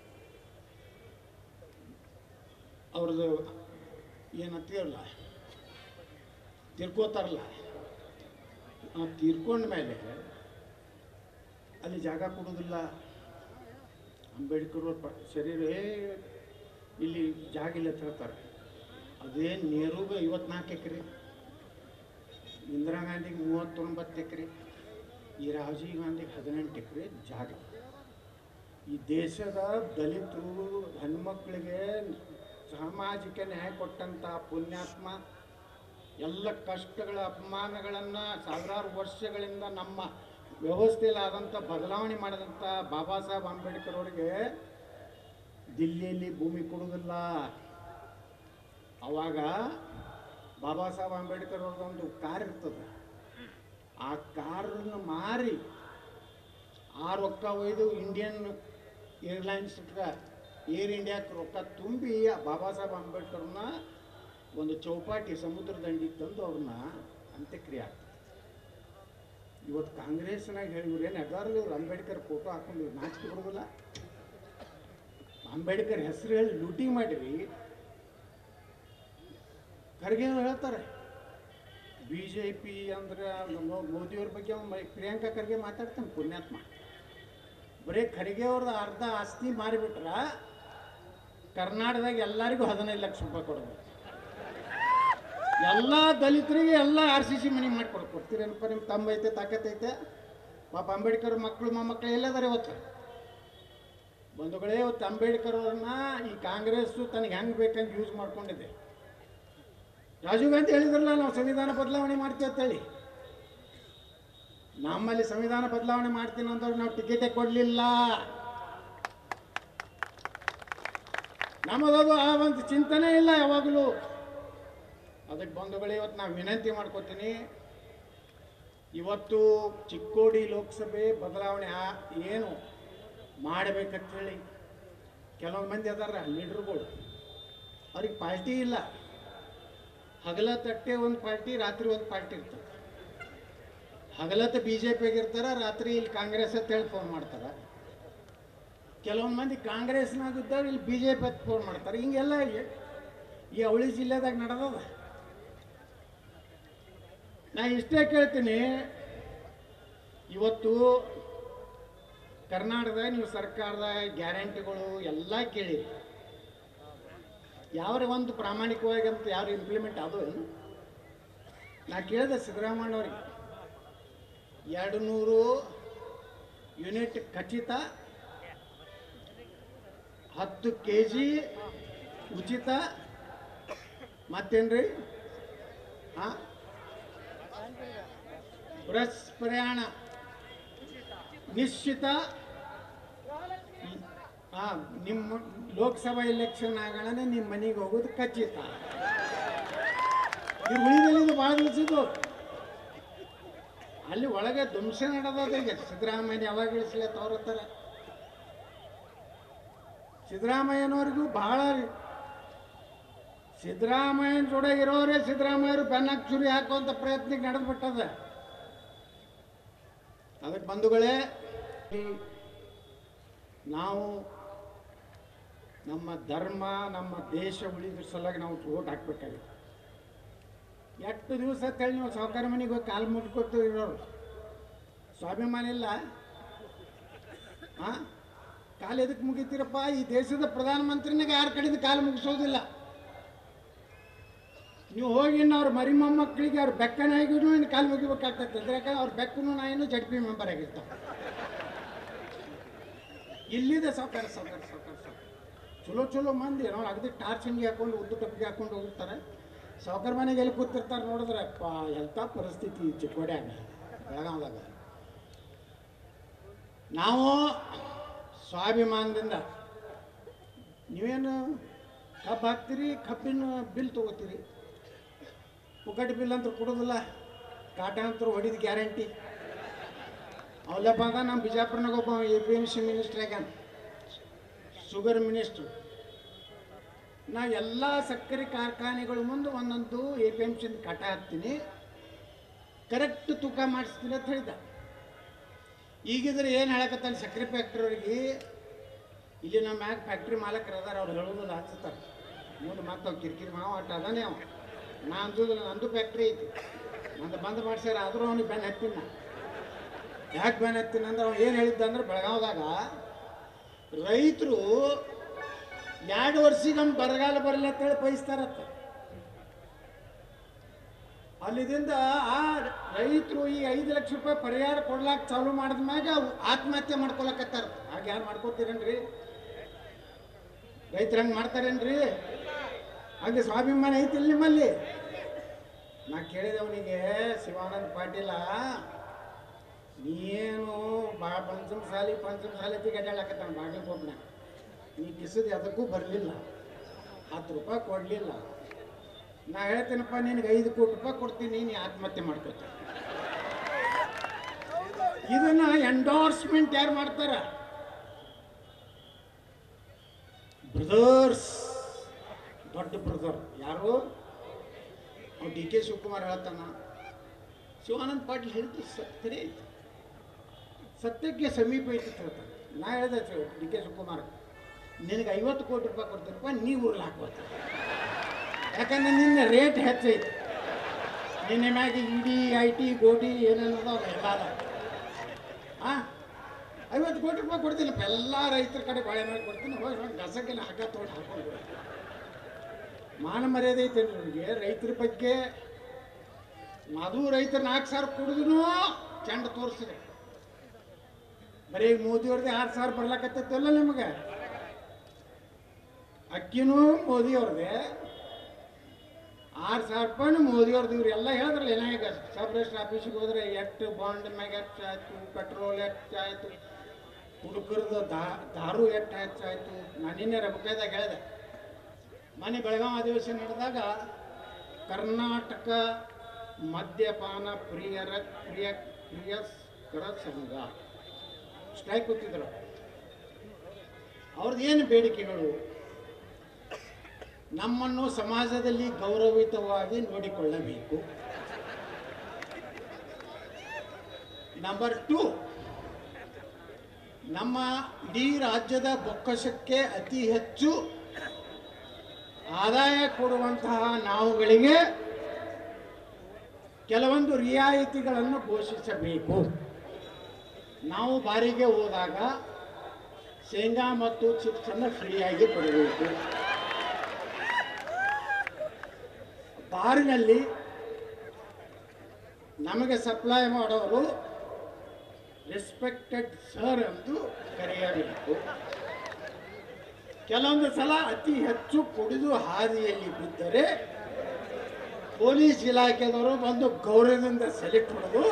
ಅವ್ರದ್ದು ಏನಂತೀರಲ್ಲ ತಿರ್ಕೋತಾರಲ್ಲ ಆ ತೀರ್ಕೊಂಡ ಮೇಲೆ ಅಲ್ಲಿ ಜಾಗ ಕೊಡೋದಿಲ್ಲ ಅಂಬೇಡ್ಕರ್ ಅವ್ರ ಪ ಶರೀರ ಏ, ಇಲ್ಲಿ ಜಾಗ ಇಲ್ಲ ಅಂತ ಹೇಳ್ತಾರೆ ಅದೇ ನೆಹರುಗೆ ಐವತ್ನಾಲ್ಕು ಎಕರೆ ಇಂದಿರಾ ಗಾಂಧಿಗೆ ಮೂವತ್ತೊಂಬತ್ತು ಎಕರೆ ಈ ರಾಜೀವ್ ಗಾಂಧಿಗೆ ಹದಿನೆಂಟು ಎಕರೆ ಜಾಗ ಈ ದೇಶದ ದಲಿತರು ಹೆಣ್ಮಕ್ಳಿಗೆ ಸಾಮಾಜಿಕ ನ್ಯಾಯ ಕೊಟ್ಟಂಥ ಪುಣ್ಯಾತ್ಮ ಎಲ್ಲ ಕಷ್ಟಗಳ ಅಪಮಾನಗಳನ್ನು ಸಾವಿರಾರು ವರ್ಷಗಳಿಂದ ನಮ್ಮ ವ್ಯವಸ್ಥೆಯಲ್ಲಿ ಆದಂಥ ಬದಲಾವಣೆ ಮಾಡಿದಂಥ ಬಾಬಾ ಸಾಹೇಬ್ ಅಂಬೇಡ್ಕರ್ ಅವರಿಗೆ ದಿಲ್ಲಿಯಲ್ಲಿ ಭೂಮಿ ಕೊಡುವುದಿಲ್ಲ ಅವಾಗ ಬಾಬಾ ಸಾಹೇಬ್ ಅಂಬೇಡ್ಕರ್ ಅವ್ರದ್ದೊಂದು ಕಾರ್ ಇರ್ತದೆ ಆ ಕಾರನ್ನು ಮಾರಿ ಆ ರೊಕ್ಕ ಒಯ್ದು ಇಂಡಿಯನ್ ಏರ್ಲೈನ್ಸ್ ಏರ್ ಇಂಡಿಯಾಕ್ಕೆ ರೊಕ್ಕ ತುಂಬಿ ಆ ಬಾಬಾ ಸಾಹೇಬ್ ಅಂಬೇಡ್ಕರ್ನ ಒಂದು ಚೌಪಾಟಿ ಸಮುದ್ರ ದಂಡಿಗೆ ತಂದು ಅವ್ರನ್ನ ಅಂತ್ಯಕ್ರಿಯೆ ಆಗ್ತದೆ ಇವತ್ತು ಕಾಂಗ್ರೆಸ್ನಾಗ ಹೇಳಿವ್ರು ಏನು ಅದಾರಲ್ಲ ಇವ್ರು ಅಂಬೇಡ್ಕರ್ ಫೋಟೋ ಹಾಕೊಂಡು ಇವ್ರು ನಾಚಿಕೆ ಬರೋದಿಲ್ಲ ಅಂಬೇಡ್ಕರ್ ಹೆಸರು ಹೇಳಿ ಲೂಟಿ ಮಾಡಿರಿ ಖರ್ಗೆ ಅವ್ರು ಹೇಳ್ತಾರೆ ಬಿ ಜೆ ಪಿ ಅಂದ್ರೆ ಮೋ- ಮೋದಿಯವ್ರ ಬಗ್ಗೆ ಅವ್ನು ಮೈ- ಪ್ರಿಯಾಂಕಾ ಖರ್ಗೆ ಮಾತಾಡ್ತಾನೆ ಪುಣ್ಯಾತ್ಮ ಬರೀ ಖರ್ಗೆ ಅವ್ರದ್ದು ಅರ್ಧ ಆಸ್ತಿ ಮಾರಿಬಿಟ್ರ ಕರ್ನಾಟಕದಾಗ ಎಲ್ಲರಿಗೂ ಹದಿನೈದು ಲಕ್ಷ ರೂಪಾಯಿ ಕೊಡಬೇಕು ಎಲ್ಲ ದಲಿತರಿಗೆ ಎಲ್ಲ ಆರ್ ಸಿ ಸಿ ಮನೆ ಮಾಡಿಕೊಡ್ ಕೊಡ್ತೀರೇನಪ್ಪ ನಿಮ್ಮ ತಮ್ಮ ಐತೆ ತಾಕತ್ತೈತೆ ಪಾಪ ಅಂಬೇಡ್ಕರ್ ಮಕ್ಕಳು ಮೊಮ್ಮಕ್ಕಳು ಎಲ್ಲದಾರೆ ಇವತ್ತು ಬಂಧುಗಳೇ ಇವತ್ತು ಅಂಬೇಡ್ಕರ್ ಅವ್ರನ್ನ ಈ ಕಾಂಗ್ರೆಸ್ಸು ತನಗೆ ಹೆಂಗೆ ಬೇಕಂಗೆ ಯೂಸ್ ಮಾಡ್ಕೊಂಡಿದೆ ರಾಜೀವ್ ಗಾಂಧಿ ಹೇಳಿದ್ರಲ್ಲ ನಾವು ಸಂವಿಧಾನ ಬದಲಾವಣೆ ಮಾಡ್ತೀವಿ ಅಂತೇಳಿ ನಮ್ಮಲ್ಲಿ ಸಂವಿಧಾನ ಬದಲಾವಣೆ ಮಾಡ್ತೀನಿ ಅಂದವ್ರು ನಾವು ಟಿಕೆಟೇ ಕೊಡಲಿಲ್ಲ ನಮ್ಮದದು ಆ ಒಂದು ಚಿಂತನೆ ಇಲ್ಲ ಯಾವಾಗಲೂ ಅದಕ್ಕೆ ಬಂಧುಗಳೇ ಇವತ್ತು ನಾವು ವಿನಂತಿ ಮಾಡ್ಕೋತೀನಿ ಇವತ್ತು ಚಿಕ್ಕೋಡಿ ಲೋಕಸಭೆ ಬದಲಾವಣೆ ಆ- ಏನು ಮಾಡಬೇಕಂತ ಹೇಳಿ ಕೆಲವೊಂದು ಮಂದಿ ಅದಾರ ಲೀಡ್ರುಗಳು ಅವ್ರಿಗೆ ಪಾರ್ಟಿ ಇಲ್ಲ ಹಗಲ ತಟ್ಟೆ ಒಂದು ಪಾರ್ಟಿ ರಾತ್ರಿ ಒಂದು ಪಾರ್ಟಿ ಇರ್ತದೆ ಹಗಲತ್ತ ಬಿ ಜೆ ಪಿಗೆ ಇರ್ತಾರೆ ರಾತ್ರಿ ಇಲ್ಲಿ ಕಾಂಗ್ರೆಸ್ ಅಂತ ಹೇಳಿ ಫೋನ್ ಮಾಡ್ತಾರೆ ಕೆಲವೊಂದು ಮಂದಿ ಕಾಂಗ್ರೆಸ್ನಾಗ ಇದ್ದವ್ರು ಇಲ್ಲಿ ಬಿ ಜೆ ಪಿ ಅಂತ ಫೋನ್ ಮಾಡ್ತಾರೆ ಹಿಂಗೆಲ್ಲ ಈ- ಈ ಅವಳಿ ಜಿಲ್ಲೆದಾಗ ನಡೆದದ ನಾ ಇಷ್ಟೇ ಕೇಳ್ತೀನಿ ಇವತ್ತು ಕರ್ನಾಟಕದಾಗ ನೀವು ಸರ್ಕಾರದ ಗ್ಯಾರಂಟಿಗಳು ಎಲ್ಲ ಕೇಳಿ ಯಾವ್ರ ಒಂದು ಪ್ರಾಮಾಣಿಕವಾಗಿ ಅಂತ ಯಾರು ಇಂಪ್ಲಿಮೆಂಟ್ ಅದು ಏನು ನಾ ಕೇಳಿದೆ ಸಿದ್ದರಾಮಯ್ಯವ್ರಿಗೆ ಎರಡು ನೂರು ಯೂನಿಟ್ ಖಚಿತ ಹತ್ತು ಕೆ ಜಿ ಉಚಿತ ಮತ್ತೇನ್ರಿ ಹಾಂ ಬಸ್ ಪ್ರಯಾಣ ನಿಶ್ಚಿತ ಹಾ ನಿಮ್ಮ ಲೋಕಸಭಾ ಎಲೆಕ್ಷನ್ ಆಗೋಣ ನಿಮ್ಮ ಮನೆಗೆ ಹೋಗೋದು ಖಚಿತ ಇದು ಉಳಿದಲ್ಲಿ ಭಾಳ ದಿವಸಿದ್ದು ಅಲ್ಲಿ ಒಳಗೆ ಧ್ವಂಸ ನಡೆದದ ಈಗ ಸಿದ್ದರಾಮಯ್ಯ ಯಾವಾಗ ಇಳಿಸ್ಲಿ ಅಂತ ಅವ್ರ ಹತ್ತಾರ ಸಿದ್ದರಾಮಯ್ಯನವ್ರಿಗೂ ಬಹಳ ಸಿದ್ದರಾಮಯ್ಯನ ಜೋಡೆ ಇರೋರೇ ಸಿದ್ದರಾಮಯ್ಯರು ಬೆನ್ನಕ್ಕೆ ಚುರಿ ಹಾಕುವಂಥ ಪ್ರಯತ್ನಕ್ಕೆ ನಡೆದ್ಬಿಟ್ಟದ ಅದಕ್ಕೆ ಬಂಧುಗಳೇ ಈ ನಾವು ನಮ್ಮ ಧರ್ಮ ನಮ್ಮ ದೇಶ ಉಳಿದ್ರ ಸಲುವಾಗಿ ನಾವು ಓಟ್ ಹಾಕ್ಬೇಕಾಗಿತ್ತು ಎಷ್ಟು ದಿವಸ ಅಂತೇಳಿ ನೀವು ಸಾವುಕಾರ ಮನೆಗೆ ಹೋಗಿ ಕಾಲು ಮುಟ್ಕೊತು ಇರೋರು ಸ್ವಾಭಿಮಾನ ಇಲ್ಲ ಆ ಕಾಲು ಎದಕ್ಕೆ ಮುಗಿತೀರಪ್ಪ ಈ ದೇಶದ ಪ್ರಧಾನಮಂತ್ರಿನಾಗ ಯಾರ ಕಡೆಯಿಂದ ಕಾಲು ಮುಗಿಸೋದಿಲ್ಲ ನೀವು ಹೋಗಿ ಇನ್ನು ಅವ್ರ ಮರಿ ಮೊಮ್ಮಕ್ಕಳಿಗೆ ಅವ್ರ ಬೆಕ್ಕ ನಾಯಿಗೂ ಇನ್ನು ಕಾಲು ಮುಗಿಬೇಕಾಗ್ತದೆ ಅಂದ್ರೆ ಯಾಕಂದ್ರೆ ಅವ್ರ ಬೆಕ್ಕನು ನಾಯಿನೂ ಜಡ್ ಪಿ ಮೆಂಬರ್ ಆಗಿರ್ತಾವೆ ಇಲ್ಲಿದೆ ಸಾವುಕಾರ ಸಾವುಕಾರ ಸಾವುಕಾರ ಸಾವುಕಾರ ಚಲೋ ಚಲೋ ಮಂದಿ ನೋಡಿ ಅಗದಿ ಟಾರ್ಚ್ ಅಂಗಿ ಹಾಕೊಂಡು ಉದ್ದು ಟೊಪ್ಪಿಗೆ ಹಾಕೊಂಡು ಹೋಗಿರ್ತಾರೆ ಸಾವುಕಾರ ಮನೆಗೆ ಎಲ್ಲಿ ಕೂತಿರ್ತಾರೆ ನೋಡಿದ್ರೆ ಅಪ್ಪ ಎಂಥ ಪರಿಸ್ಥಿತಿ ಈ ಚಿಕ್ಕೋಡ್ಯಾಗ ಬೆಳಗಾವದಾಗ ನಾವು ಸ್ವಾಭಿಮಾನದಿಂದ ನೀವೇನು ಕಬ್ಬು ಹಾಕ್ತೀರಿ ಕಬ್ಬಿನ ಬಿಲ್ ತೊಗೋತೀರಿ ಪುಕ್ಕಟಿ ಬಿಲ್ ಅಂತ ಕೊಡೋದಿಲ್ಲ ಕಾಟ ಅಂತ ಹೊಡಿದ ಗ್ಯಾರಂಟಿ ಅವಲ್ಲಪ್ಪ ಅದ ನಮ್ಮ ಬಿಜಾಪುರನಾಗ ಒಬ್ಬ A P M C minister ಆಗ್ಯಾನ ಶುಗರ್ ಮಿನಿಸ್ಟ್ರು ನಾ ಎಲ್ಲ ಸಕ್ಕರೆ ಕಾರ್ಖಾನೆಗಳ ಮುಂದೆ ಒಂದೊಂದು ಎ ಪಿ ಎಮ್ ಸಿಂದ ಕಟ ಹಾಕ್ತೀನಿ ಕರೆಕ್ಟ್ ತೂಕ ಮಾಡಿಸ್ತೀನಿ ಅಂತ ಹೇಳಿದ ಈಗಿದ್ರೆ ಏನು ಹೇಳಕತ್ತಾನ ಸಕ್ಕರೆ ಫ್ಯಾಕ್ಟ್ರಿಯವ್ರಿಗೆ ಇಲ್ಲಿ ನಮ್ಮ ಮ್ಯಾಗ ಫ್ಯಾಕ್ಟ್ರಿ ಮಾಲಕರು ಅದಾರ ಅವ್ರು ಹೇಳೋದಿಲ್ಲ ಹಚ್ತಾರೆ ಮುಂದೆ ಮತ್ತೆ ಅವ್ರು ಕಿರಿಕಿರಿ ಮಾವ ಅಟ್ಟ ಅದಾನೆ ಅವ ನಾ ಅಂಜೋದಿಲ್ಲ ನಂದು ಫ್ಯಾಕ್ಟ್ರಿ ಐತಿ ನಂದು ಬಂದ್ ಮಾಡ್ಸ್ಯಾರ ಆದರೂ ಅವ್ನಿಗೆ ಬೆನ್ನ ಹತ್ತಿನ ನಾ. ಯಾಕೆ ಬೆನ್ನ ಹತ್ತಿನ ಅಂದ್ರೆ ಅವ್ನು ಏನು ಹೇಳಿದ್ದ ಅಂದ್ರೆ ಬೆಳಗಾವದಾಗ ರೈತರು ಎರಡು ವರ್ಷಿಗೊಮ್ಮೆ ಬರಗಾಲ ಬರಲಿ ಅಂತೇಳಿ ಬಯಸ್ತಾರತ್ತ ಅಲ್ಲಿದಿಂದ ಆ ರೈತರು ಈ ಐದು ಲಕ್ಷ ರೂಪಾಯಿ ಪರಿಹಾರ ಕೊಡ್ಲಾಕ ಚಾಲು ಮಾಡಿದ ಮ್ಯಾಗ ಅವು ಆತ್ಮಹತ್ಯೆ ಮಾಡ್ಕೊಳಕತ್ತಾರ ಆಗ ಯಾರು ಮಾಡ್ಕೋತೀರೇನ್ರಿ ರೈತರು ಹಂಗೆ ಮಾಡ್ತಾರೇನ್ರಿ ಹಂಗೆ ಸ್ವಾಭಿಮಾನ ಐತಿಲ್ಲ ನಿಮ್ಮಲ್ಲಿ ನಾ ಕೇಳಿದೆ ಅವನಿಗೆ ಶಿವಾನಂದ ಪಾಟೀಲ ನೀನು ಬಾ ಪಂಚಮ ಸಾಲಿ ಪಂಚಮ ಸಾಲಿ ಗಡ್ಡಾಳಕತ್ತಾನ ಬಾಗಲಕೋಟ್ನ ನೀ ಕಿಸದು ಅದಕ್ಕೂ ಬರಲಿಲ್ಲ ಹತ್ತು ರೂಪಾಯಿ ಕೊಡಲಿಲ್ಲ ನಾ ಹೇಳ್ತೇನಪ್ಪ ನಿನಗೆ ಐದು ಕೋಟಿ ರೂಪಾಯಿ ಕೊಡ್ತೀನಿ ನೀ ಆತ್ಮಹತ್ಯೆ ಮಾಡ್ಕೊತ ಇದನ್ನ ಎಂಡೋರ್ಸ್ಮೆಂಟ್ ಯಾರು ಮಾಡ್ತಾರ ಬ್ರದರ್ಸ್ ದೊಡ್ಡ ಬ್ರದರ್ ಯಾರು ಅವ್ನು ಡಿ ಕೆ ಶಿವಕುಮಾರ್ ಹೇಳ್ತಾನ ಶಿವಾನಂದ ಪಾಟೀಲ್ ಹೇಳಿದ್ದು ಸತ್ಯನೇ ಐತಿ ಸತ್ಯಕ್ಕೆ ಸಮೀಪ ಐತಿ ಅಂತ ಹೇಳ್ತಾನೆ ನಾ ಹೇಳಿದೆ ಡಿ ಕೆ ಶಿವಕುಮಾರ್ ನಿನಗೆ ಐವತ್ತು ಕೋಟಿ ರೂಪಾಯಿ ಕೊಡ್ತೀನಪ್ಪ ನೀ ಊರ್ಲಿ ಹಾಕೋತ ಯಾಕಂದ್ರೆ ನಿನ್ನ ರೇಟ್ ಹೆಚ್ಚೈತಿ ನಿನ್ನೆ ಮ್ಯಾಗ ಇಡಿ ಐ ಟಿ ಗೋಟಿ ಏನೇನದ ಎಲ್ಲ ಅದ ಆ ಐವತ್ತು ಕೋಟಿ ರೂಪಾಯಿ ಕೊಡ್ತೀನಪ್ಪ ಎಲ್ಲ ರೈತರ ಕಡೆ ಬಾಳೆ ಮೇಲೆ ಕೊಡ್ತೀನಿ ಹೋಗಿ ನೋಡಿ ಗಸಕ್ಕೆಲ್ಲ ಹಗ್ಗ ತೊಗೊಂಡು ಹಾಕೊಂಡು ಮಾನ ಮರ್ಯಾದೆ ಐತೆ ನಿಮಗೆ ರೈತರ ಬಗ್ಗೆ ಅದು ರೈತರು ನಾಲ್ಕು ಸಾವಿರ ಕುಡಿದ್ರು ಚಂಡ ತೋರಿಸಿದೆ ಬರೀ ಮೋದಿಯವ್ರದ್ದು ಆರು ಸಾವಿರ ಬರ್ಲಾಕತ್ತಲ್ಲ ನಿಮಗೆ ಅಕ್ಕಿನೂ ಮೋದಿಯವ್ರದ್ದೇ ಆರು ಸಾವಿರ ರೂಪಾಯಿನೂ ಮೋದಿಯವ್ರದ್ದು ಇವ್ರೆಲ್ಲ ಹೇಳಿದ್ರಲ್ಲ ಏನಾಗ ಸಬ್ ರಿಜಿಸ್ಟರ್ ಆಫೀಸಿಗೆ ಹೋದ್ರೆ ಎಷ್ಟು ಬಾಂಡ್ ಮ್ಯಾಗ ಹೆಚ್ಚಾಯ್ತು ಪೆಟ್ರೋಲ್ ಹೆಚ್ಚಾಯ್ತು ಹುಡುಗರದ ದಾರು ಎಷ್ಟು ಹೆಚ್ಚಾಯ್ತು ನಾನು ನಿನ್ನೆ ರಬಕೈದಾಗ ಹೇಳಿದೆ ಮನೆ ಬೆಳಗಾವಿ ಅಧಿವೇಶನ ನಡೆದಾಗ ಕರ್ನಾಟಕ ಮದ್ಯಪಾನ ಪ್ರಿಯರ ಪ್ರಿಯ ಪ್ರಿಯಸ್ಕರ ಸಂಘ ಸ್ಟ್ರೈಕ್ ಕೂತಿದ್ರು ಅವ್ರದ್ದು ಏನು ಬೇಡಿಕೆಗಳು ನಮ್ಮನ್ನು ಸಮಾಜದಲ್ಲಿ ಗೌರವಿತವಾಗಿ ನೋಡಿಕೊಳ್ಳಬೇಕು ನಂಬರ್ ಟು ನಮ್ಮ ಇಡೀ ರಾಜ್ಯದ ಬೊಕ್ಕಸಕ್ಕೆ ಅತಿ ಹೆಚ್ಚು ಆದಾಯ ಕೊಡುವಂತಹ ನಾವುಗಳಿಗೆ ಕೆಲವೊಂದು ರಿಯಾಯಿತಿಗಳನ್ನು ಘೋಷಿಸಬೇಕು ನಾವು ಬಾರಿಗೆ ಹೋದಾಗ ಶೇಂಗಾ ಮತ್ತು ಚಿಪ್ಸನ್ನು ಫ್ರೀಯಾಗಿ ಕೊಡಬೇಕು ಬಾರಿನಲ್ಲಿ ನಮಗೆ ಸಪ್ಲೈ ಮಾಡೋರು ರೆಸ್ಪೆಕ್ಟೆಡ್ ಸರ್ ಎಂದು ಕರೆಯಬೇಕು ಕೆಲವೊಂದು ಸಲ ಅತಿ ಹೆಚ್ಚು ಕುಡಿದು ಹಾದಿಯಲ್ಲಿ ಬಿದ್ದರೆ ಪೊಲೀಸ್ ಇಲಾಖೆದವರು ಬಂದು ಗೌರವದಿಂದ ಸೆಲೆಕ್ಟ್ ಹೊಡೆದು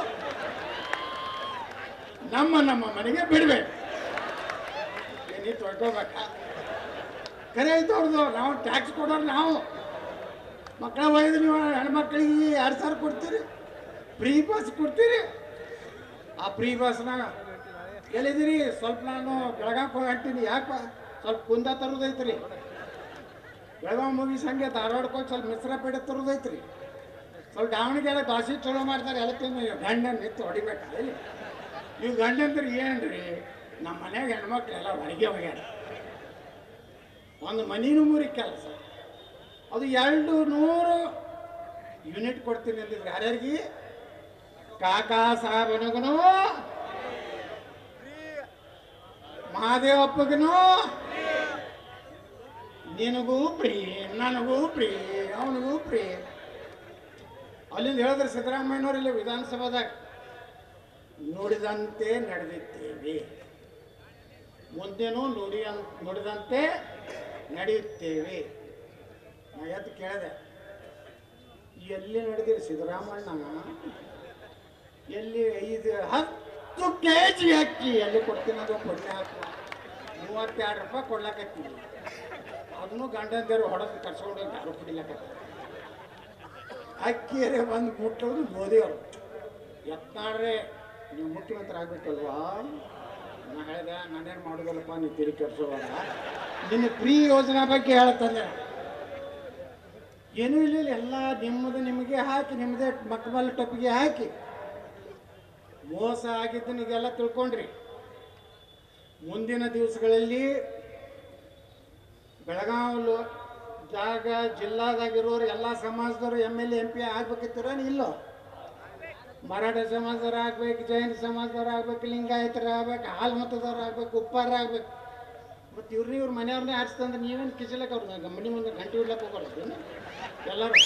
ನಮ್ಮ ನಮ್ಮ ಮನೆಗೆ ಬಿಡಬೇಕು ಏನಿ ತೊಳ್ಕೋಬೇಕಾ ಕರೆ ಐತೆ ಅವ್ರದ್ದು ನಾವು ಟ್ಯಾಕ್ಸ್ ಕೊಡೋರು ನಾವು ಮಕ್ಕಳ ಒಯ್ದು ನೀವು ಹೆಣ್ಮಕ್ಳಿಗೆ ಎರಡು ಸಾವಿರ ಕೊಡ್ತೀರಿ ಫ್ರೀ ಬಸ್ ಕೊಡ್ತೀರಿ ಆ ಫ್ರೀ ಬಸ್ನಾಗ ಎಲ್ಲಿದ್ದೀರಿ ಸ್ವಲ್ಪ ನಾನು ಬೆಳಗಾವಿ ಹೋಗಿ ಹೊಂಟೀನಿ ಯಾಕೆ ಸ್ವಲ್ಪ ಕುಂದ ತರೋದೈತ್ರಿ ಬೆಳಗಾವಿ ಮುಗಿಸ್ ಹಂಗೆ ಧಾರವಾಡಕ್ಕೆ ಹೋಗಿ ಸ್ವಲ್ಪ ಮಿಶ್ರ ಪೇಟೆ ತರೋದೈತ್ರಿ ಸ್ವಲ್ಪ ದಾವಣಗೆರೆ ಭಾಷೆ ಚಲೋ ಮಾಡ್ತಾರೆ ಎಲ್ಲ ತಿಂದು ಗಂಡನ ನಿತ್ತು ಹೊಡಿಬೇಕು ಇಲ್ಲಿ ನೀವು ಗಂಡಂದ್ರೆ ಏನ್ರಿ ನಮ್ಮ ಮನ್ಯಾಗ ಹೆಣ್ಮಕ್ಳೆಲ್ಲ ಹೊರಗೆ ಹೋಗ್ಯಾರ ಒಂದು ಮನಿನೂ ಮೂರಿಗೆ ಕೆಲಸ ಅದು ಎರಡು ನೂರು ಯೂನಿಟ್ ಕೊಡ್ತೀನಿ ಅಂದಿದ್ರು ಯಾರ್ಯಾರಿಗೆ ಕಾಕಾ ಸಾಹೇಬನಿಗೂ ಮಹಾದೇವಪ್ಪಗನು ನಿನಗೂ ಪ್ರೀ ನನಗೂ ಪ್ರೀ ಅವನಿಗೂ ಪ್ರೀ ಅಲ್ಲಿಂದ ಹೇಳಿದ್ರೆ ಸಿದ್ದರಾಮಯ್ಯನವ್ರು ಇಲ್ಲಿ ವಿಧಾನಸಭಾದಾಗ ನುಡಿದಂತೆ ನಡೆದಿದ್ದೇವೆ ಮುಂದೇನೂ ನುಡಿ ನುಡಿದಂತೆ ನಡೆಯುತ್ತೇವೆ ನಾ ಎದ್ದು ಕೇಳಿದೆ ಎಲ್ಲಿ ನಡೆದಿರಿ ಸಿದ್ದರಾಮಣ್ಣ ಎಲ್ಲಿ ಐದು ಹತ್ತು ಕೆ ಜಿ ಅಕ್ಕಿ ಎಲ್ಲಿ ಕೊಡ್ತೀನಿ ಅದು ಕೊಡ್ಲಿ ಹಾಕು ಮೂವತ್ತೆರಡು ರೂಪಾಯಿ ಕೊಡ್ಲಕತ್ತೀವಿ ಅದನ್ನು ಗಂಡಂದೇರು ಹೊಡೆದು ಕರ್ಸ್ಕೊಂಡು ದಾರು ಕುಡಿಲಕತ್ತಾರೆ ಅಕ್ಕಿಯರೇ ಬಂದು ಮುಟ್ಟೋದು ಮೋದಿ ಅವರು ಯತ್ನಾಡ್ರೆ ನೀವು ಮುಖ್ಯಮಂತ್ರಿ ಆಗ್ಬೇಕಲ್ವಾ ನಾ ಹೇಳಿದೆ ನಾನೇನು ಮಾಡೋದಲ್ಲಪ್ಪ ನೀವು ತಿರುಗಿ ಕೆಡ್ಸೋವಾಗ ನಿನ್ನ ಫ್ರೀ ಯೋಜನಾ ಬಗ್ಗೆ ಹೇಳ್ತಾನೆ ಏನೂ ಇಲ್ಲ ಇಲ್ಲ, ಎಲ್ಲ ನಿಮ್ಮದು ನಿಮಗೆ ಹಾಕಿ ನಿಮ್ಮದೇ ಮಕ್ಕಬಲ್ ಟೊಪ್ಪಿಗೆ ಹಾಕಿ ಮೋಸ ಆಗಿದ್ದನಿಗೆಲ್ಲ ತಿಳ್ಕೊಂಡ್ರಿ ಮುಂದಿನ ದಿವಸಗಳಲ್ಲಿ ಬೆಳಗಾವಿ ಲೋ- ಜಾಗ ಜಿಲ್ಲಾದಾಗಿರೋರು ಎಲ್ಲ ಸಮಾಜದವರು M L A M P ಆಗ್ಬೇಕಿತ್ತಾರ ಇಲ್ಲೋ ಮರಾಠ ಸಮಾಜದವ್ರು ಆಗ್ಬೇಕು ಜೈನ ಸಮಾಜದವ್ರು ಆಗ್ಬೇಕು ಲಿಂಗಾಯತರ ಆಗ್ಬೇಕು ಹಾಲು ಮತದವ್ರು ಆಗ್ಬೇಕು ಉಪ್ಪಾರ ಆಗ್ಬೇಕು ಮತ್ತು ಇವ್ರನ್ನ ಇವ್ರ ಮನೆಯವ್ರನ್ನೇ ಆರಿಸ್ತಂದ್ರೆ ನೀವೇನು ಕಿಸಲಕ್ಕೆ ಅವ್ರನ್ನ ಮನೆ ಮುಂದೆ ಗಂಟೆ ಇಡ್ಲಕ್ಕೆ ಹೋಗೋಲ್ಲ ಎಲ್ಲರೂ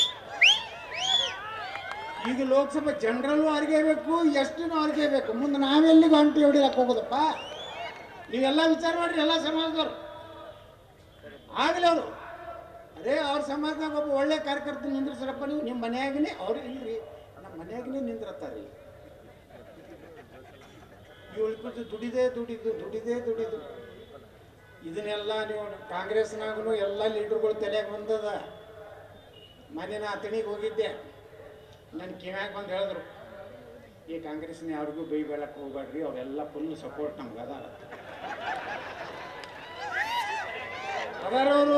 ಈಗ ಲೋಕಸಭೆ ಜನರಲ್ಲೂ ಅರ್ಗೇಬೇಕು ಎಷ್ಟೂ ಅರ್ಗೇಬೇಕು ಮುಂದೆ ನಾವೆಲ್ಲಿ ಗಂಟೆ ಹೊಡಿಲಕ್ಕೆ ಹೋಗೋದಪ್ಪ ನೀವೆಲ್ಲ ವಿಚಾರ ಮಾಡ್ರಿ ಎಲ್ಲ ಸಮಾಜದವ್ರು ಆಗಲಿ ಅವರು ಅದೇ ಅವ್ರ ಸಮಾಜದಾಗ ಒಬ್ಬ ಒಳ್ಳೆ ಕಾರ್ಯಕರ್ತ ನಿಂದ್ರಿಸ್ರಪ್ಪ ನೀವು ನಿಮ್ಮ ಮನೆಯಾಗನೇ ಅವ್ರು ಇಲ್ರಿ ನಮ್ಮ ಮನೆಯಾಗನೇ ನಿಂದಿರ್ತಾರೆ ನೀವು ಉಳ್ಕೊಂಡು ದುಡಿದೇ ದುಡಿದು ದುಡಿದೇ ದುಡಿದು ಇದನ್ನೆಲ್ಲ ನೀವು ಕಾಂಗ್ರೆಸ್ನಾಗೂ ಎಲ್ಲ ಲೀಡರ್ಗಳು ತಲೆಯಾಗ ಬಂದದ ಮೊನ್ನೆ ನಾ ಅತಣಿಗೆ ಹೋಗಿದ್ದೆ ನನ್ನ ಕಿವ್ಯಾಗ ಬಂದು ಹೇಳಿದ್ರು ಈ ಕಾಂಗ್ರೆಸ್ನ ಯಾರಿಗೂ ಬೈಬೇಡಕ್ಕೆ ಹೋಗ್ಬೇಡ್ರಿ ಅವರೆಲ್ಲ ಫುಲ್ ಸಪೋರ್ಟ್ ನಮ್ಗೆ ಅದಾರ ಅದಾರ ಅವರು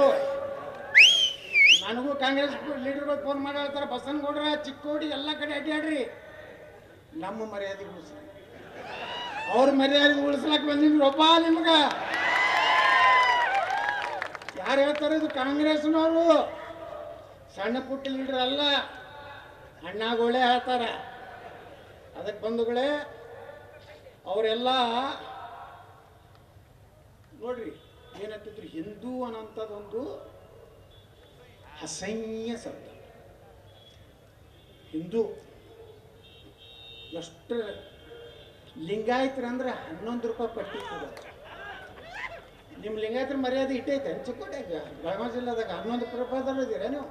ನನಗೂ ಕಾಂಗ್ರೆಸ್ ಲೀಡರ್ಗಳು ಫೋನ್ ಮಾಡಿ ಹೇಳ್ತಾರೆ ಬಸನಗೌಡ್ರ ಚಿಕ್ಕೋಡಿ ಎಲ್ಲ ಕಡೆ ಅಡ್ಡಾಡ್ರಿ ನಮ್ಮ ಮರ್ಯಾದೆ ಉಳಿಸಿ ಅವ್ರ ಮರ್ಯಾದೆ ಉಳಿಸ್ಲಕ್ ಬಂದಿದ್ರಪ್ಪ ನಿಮ್ಗ ಯಾರು ಹೇಳ್ತಾರೆ ಇದು ಕಾಂಗ್ರೆಸ್ನವರು ಸಣ್ಣ ಪುಟ್ಟ ಲೀಡರ್ ಅಲ್ಲ ಅಣ್ಣಗಳೇ ಹೇಳ್ತಾರೆ ಅದಕ್ಕೆ ಬಂಧುಗಳೇ ಅವರೆಲ್ಲ ನೋಡ್ರಿ ಏನಂತಿದ್ರು ಹಿಂದೂ ಅನ್ನೋಂಥದ್ದೊಂದು ಅಸಹ್ಯ ಶಬ್ದ ಹಿಂದೂ ಎಷ್ಟು ಲಿಂಗಾಯತರ ಅಂದ್ರೆ ಹನ್ನೊಂದು ರೂಪಾಯಿ ಪಟ್ಟಿ ಕೊಡೋದು ನಿಮ್ಮ ಲಿಂಗಾಯತರ ಮರ್ಯಾದೆ ಇಟ್ಟೈತೆ ಚಿಕ್ಕೋಟ್ಯಾಗ ಬೆಳಗಾವಿ ಜಿಲ್ಲಾದಾಗ ಹನ್ನೊಂದು ರೂಪಾಯಿದಲ್ಲಿ ಇದ್ದೀರಾ ನೀವು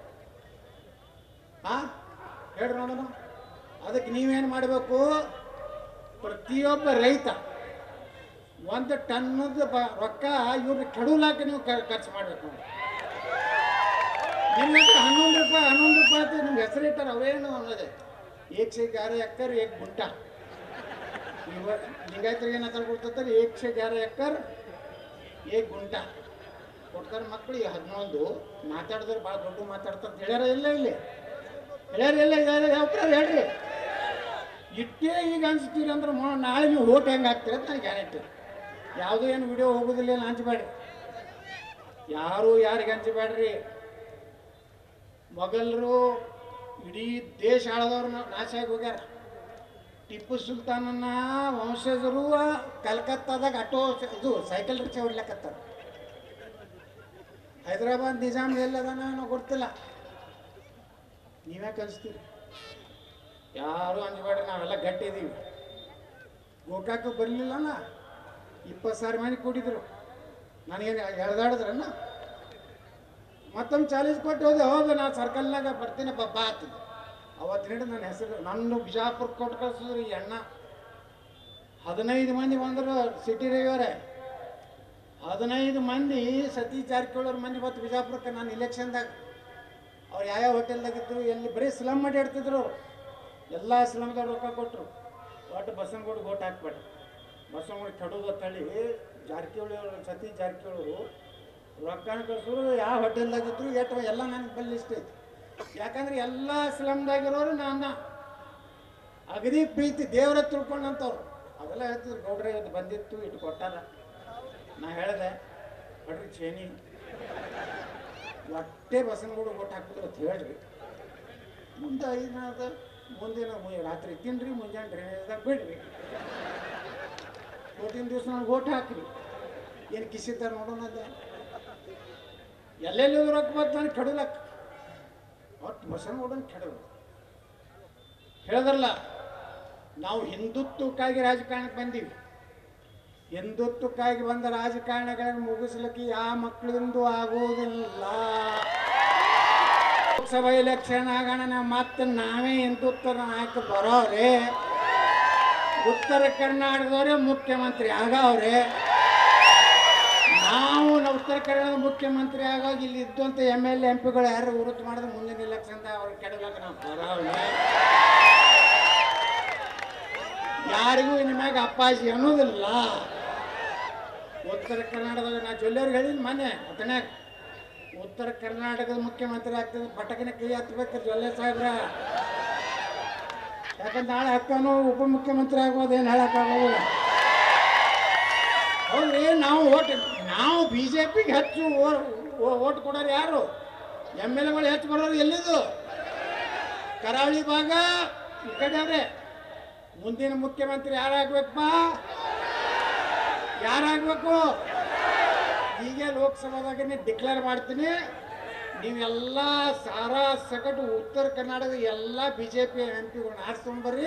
ಹಾ ಹೇಳ್ರಿ ನೋಡೋಣ ಅದಕ್ಕೆ ನೀವೇನು ಮಾಡಬೇಕು ಪ್ರತಿಯೊಬ್ಬ ರೈತ ಒಂದು ಟನ್ನದ ಬ ರೊಕ್ಕ ಇವ್ರಿಗೆ ಕೆಡುಲಾಕ ನೀವು ಕ- ಖರ್ಚು ಮಾಡ್ಬೇಕು ನೋಡಿ ನಿಮ್ಮ ಹತ್ರ ಹನ್ನೊಂದು ರೂಪಾಯಿ ಹನ್ನೊಂದು ರೂಪಾಯಿ ಅಂತ ನಿಮ್ಗೆ ಹೆಸರು ಇಟ್ಟಾರ ಅವೇನು ಅನ್ನೋದೆ ಏಕ್ ಸೆ ಗ್ಯಾರ ಎಕ್ಕರ್ ಏಕ್ ಗುಂಟ ಇವ ಲಿಂಗಾಯತರಿಗೆ ಏನಂತ ಕೊಡ್ತಾರೆ ಏಕ್ ಸೆ ಗ್ಯಾರ ಎಕ್ಕರ್ ಏಕ್ ಗುಂಟ ಕೊಡ್ತಾರೆ ಮಕ್ಕಳಿಗೆ ಹದಿನೊಂದು ಮಾತಾಡಿದ್ರೆ ಭಾಳ ದೊಡ್ಡ ಮಾತಾಡ್ತಾರೆ ಹೇಳ್ಯಾರ ಇಲ್ಲ ಇಲ್ಲಿ ಹೇಳ್ಯಾರ ಇಲ್ಲ ಹೇಳ್ಯಾರ ಯಾವ ಹೇಳ್ರಿ ಇಟ್ಟೇ ಈಗ ಅನ್ಸ್ತೀರಿ ಅಂದ್ರೆ ಮೊ- ನಾಳೆ ನೀವು ಓಟ್ ಹೆಂಗೆ ಹಾಕ್ತೀರ ಅಂತ ನನಗೆ ಗ್ಯಾರಂಟಿ ಯಾವುದೂ ಏನು ವಿಡಿಯೋ ಹೋಗೋದಿಲ್ಲ ಏನು ಹಂಚಬೇಡ್ರಿ ಯಾರು ಯಾರಿಗೆ ಹಂಚಬೇಡ್ರಿ ಮೊಘಲರು ಇಡೀ ದೇಶ ಆಳದವ್ರು ನಾಶ ಆಗಿ ಹೋಗ್ಯಾರ ಟಿಪ್ಪು ಸುಲ್ತಾನನ ವಂಶಜರು ಕಲ್ಕತ್ತಾದಾಗ ಆಟೋ ಇದು ಸೈಕಲ್ ರಿಕ್ಷಾ ಹೊಡ್ಲಕತ್ತಾರ ಹೈದರಾಬಾದ್ ನಿಜಾಮ್ ಎಲ್ಲದಾನ ಏನೋ ಗೊತ್ತಿಲ್ಲ ನೀವೇ ಕಲಿಸ್ತೀರಿ ಯಾರು ಅಂಜಬೇಡ್ರಿ ನಾವೆಲ್ಲ ಗಟ್ಟಿ ಇದೀವಿ ಗೋಕಾಕ ಬರಲಿಲ್ಲನ ಇಪ್ಪತ್ತು ಸಾವಿರ ಮಂದಿ ಕೂಡಿದ್ರು ನನಗೇನು ಎಳ್ದಾಡಿದ್ರನ್ನ ಮತ್ತೊಮ್ಮೆ ಚಾಲೆಂಜ್ ಕೊಟ್ಟು ಹೋದೆ ಹೋಗು ನಾನು ಸರ್ಕಲ್ನಾಗ ಬರ್ತೀನಿ ಬಾ ಬಾ ಅಂತಿದ್ದೆ ಅವತ್ತಿನ ಹಿಡಿದು ನನ್ನ ಹೆಸರು ನನ್ನ ಬಿಜಾಪುರ ಕೊಟ್ಟು ಕಳ್ಸಿದ್ರು ಈ ಅಣ್ಣ ಹದಿನೈದು ಮಂದಿ ಬಂದರು ಸಿಟಿ ರವಿಯವರೇ ಹದಿನೈದು ಮಂದಿ ಸತೀಶ್ ಜಾರಕಿಹೊಳಿ ಅವ್ರ ಮಂದಿ ಬಂತು ಬಿಜಾಪುರಕ್ಕೆ ನಾನು ಇಲೆಕ್ಷನ್ದಾಗ ಅವ್ರು ಯಾವ್ಯಾವ ಹೋಟೆಲ್ದಾಗಿದ್ರು ಎಲ್ಲಿ ಬರೀ ಸ್ಲಮ್ ಮಾಡಿ ಆಡ್ತಿದ್ರು ಅವರು ಎಲ್ಲ ಸ್ಲಮ್ದವ್ರು ರೊಕ್ಕ ಕೊಟ್ಟರು ಒಟ್ಟು ಬಸವನಗೌಡ ಓಟ್ ಹಾಕ್ಬೇಡ್ರಿ ಬಸವನಗೌಡ ಕೆಡೋದು ತಳಿ ಜಾರಕಿಹೊಳಿ ಅವರು ಸತೀಶ್ ಜಾರಕಿಹೊಳಿ ಅವರು ರೊಕ್ಕನ ಕಳ್ಸೋರು ಯಾವ ಹೋಟೆಲ್ದಾಗಿದ್ರು ಎಷ್ಟು ಎಲ್ಲ ನನಗೆ ಬಲ್ಲಿ ಇಷ್ಟ ಐತಿ ಯಾಕಂದ್ರೆ ಎಲ್ಲ ಸ್ಲಮ್ದಾಗಿರೋರು ನಾನು ಅಗದಿ ಪ್ರೀತಿ ದೇವರ ತಿಳ್ಕೊಂಡಂಥವ್ರು ಅವೆಲ್ಲ ಹೇಳ್ತಿದ್ರು ಗೌಡ್ರೆ ಇವತ್ತು ಬಂದಿತ್ತು ಇಟ್ಟು ಕೊಟ್ಟಾರ ನಾ ಹೇಳಿದೆ ಬಡ್ರಿ ಚೇನಿ ಒಟ್ಟೆ ಬಸನಗೂಡು ಓಟ್ ಹಾಕಿದ್ರು ಅಂತ ಹೇಳ್ರಿ ಮುಂದೆ ಐದನಾದ ಮುಂದಿನ ಮು- ರಾತ್ರಿ ತಿನ್ರಿ ಮುಂಜಾನೆ ಡ್ರೈನೇಜ್ದಾಗ ಬಿಡ್ರಿ ಓಟಿನ ದಿವಸ ನನಗೆ ಓಟ್ ಹಾಕ್ರಿ ಏನು ಕಿಸಿದ್ದಾರೆ ನೋಡೋಣ ಅದ ಎಲ್ಲೆಲ್ಲಿ ರೊಕ್ಕ ಬಂತು ನಾನು ಕೆಡಲಕ್ಕ ಒಟ್ಟು ಬಸನ ನೋಡೋಣ ಕೆಡವು ಹೇಳಿದ್ರಲ್ಲ ನಾವು ಹಿಂದುತ್ವಕ್ಕಾಗಿ ರಾಜಕಾರಣಕ್ಕೆ ಬಂದೀವಿ ಹಿಂದುತ್ವಕ್ಕಾಗಿ ಬಂದ ರಾಜಕಾರಣಗಳನ್ನು ಮುಗಿಸ್ಲಿಕ್ಕೆ ಯಾವ ಮಕ್ಕಳಿಂದ ಆಗೋದಿಲ್ಲ ಲೋಕಸಭಾ ಎಲೆಕ್ಷನ್ ಆಗೋಣ ನಾವು ಮತ್ತೆ ನಾವೇ ಹಿಂದುತ್ವ ನಾಯಕ ಬರೋರೆ ಉತ್ತರ ಕರ್ನಾಟಕದವರೇ ಮುಖ್ಯಮಂತ್ರಿ ಆಗವ್ರೆ ನಾವು ನಾವು ಉತ್ತರ ಕನ್ನಡದ ಮುಖ್ಯಮಂತ್ರಿ ಆಗೋಗಿ ಇಲ್ಲಿ ಇದ್ದಂಥ ಎಮ್ ಎಲ್ ಎಂ ಪಿಗಳು ಯಾರು ವಿರುದ್ಧ ಮಾಡಿದ್ರೆ ಮುಂದಿನ ಎಲೆಕ್ಷನ್ ಅವ್ರು ಕೆಡಬೇಕು ನಾವು ಬರೋವ್ರೆ ಯಾರಿಗೂ ಇನ್ನು ಮ್ಯಾಗ ಅಪ್ಪಾಜಿ ಅನ್ನೋದಿಲ್ಲ ಉತ್ತರ ಕರ್ನಾಟಕದಾಗ ನಾ ಜೊಲ್ಲೆಯವ್ರಿಗೆ ಹೇಳಿದ್ ಮೊನ್ನೆ ಒತ್ತನ್ಯಾಗ ಉತ್ತರ ಕರ್ನಾಟಕದ ಮುಖ್ಯಮಂತ್ರಿ ಆಗ್ತದೆ ಪಟಕನ ಕೈ ಹತ್ಬೇಕು ಜೊಲ್ಲೆ ಸಾಹೇಬ್ರ ಯಾಕಂದ್ರೆ ನಾಳೆ ಅಕ್ಕನು ಉಪಮುಖ್ಯಮಂತ್ರಿ ಆಗ್ಬೋದು ಏನು ಹೇಳಕ್ಕಾಗೋದಿಲ್ಲ ಹೌದ್ರಿ ನಾವು ಓಟ್ ನಾವು ಬಿ ಜೆ ಪಿಗೆ ಹೆಚ್ಚು ಓಟ್ ಕೊಡೋರು ಯಾರು ಎಮ್ ಎಲ್ ಎಗಳು ಹೆಚ್ಚು ಬರೋರು ಎಲ್ಲಿದು ಕರಾವಳಿ ಭಾಗ ಈ ಕಡೆ ಅವ್ರೆ ಮುಂದಿನ ಮುಖ್ಯಮಂತ್ರಿ ಯಾರಾಗ್ಬೇಕಪ್ಪ ಯಾರಾಗಬೇಕು ಹೀಗೆ ಲೋಕಸಭಾದಾಗನೇ ಡಿಕ್ಲೇರ್ ಮಾಡ್ತೀನಿ ನೀವೆಲ್ಲ ಸಾರಾ ಸಗಟು ಉತ್ತರ ಕರ್ನಾಟಕದ ಎಲ್ಲ ಬಿ ಜೆ ಪಿ ಎಂ ಪಿಗಳನ್ನ ಆರಿಸ್ಕೊಂಬರ್ರಿ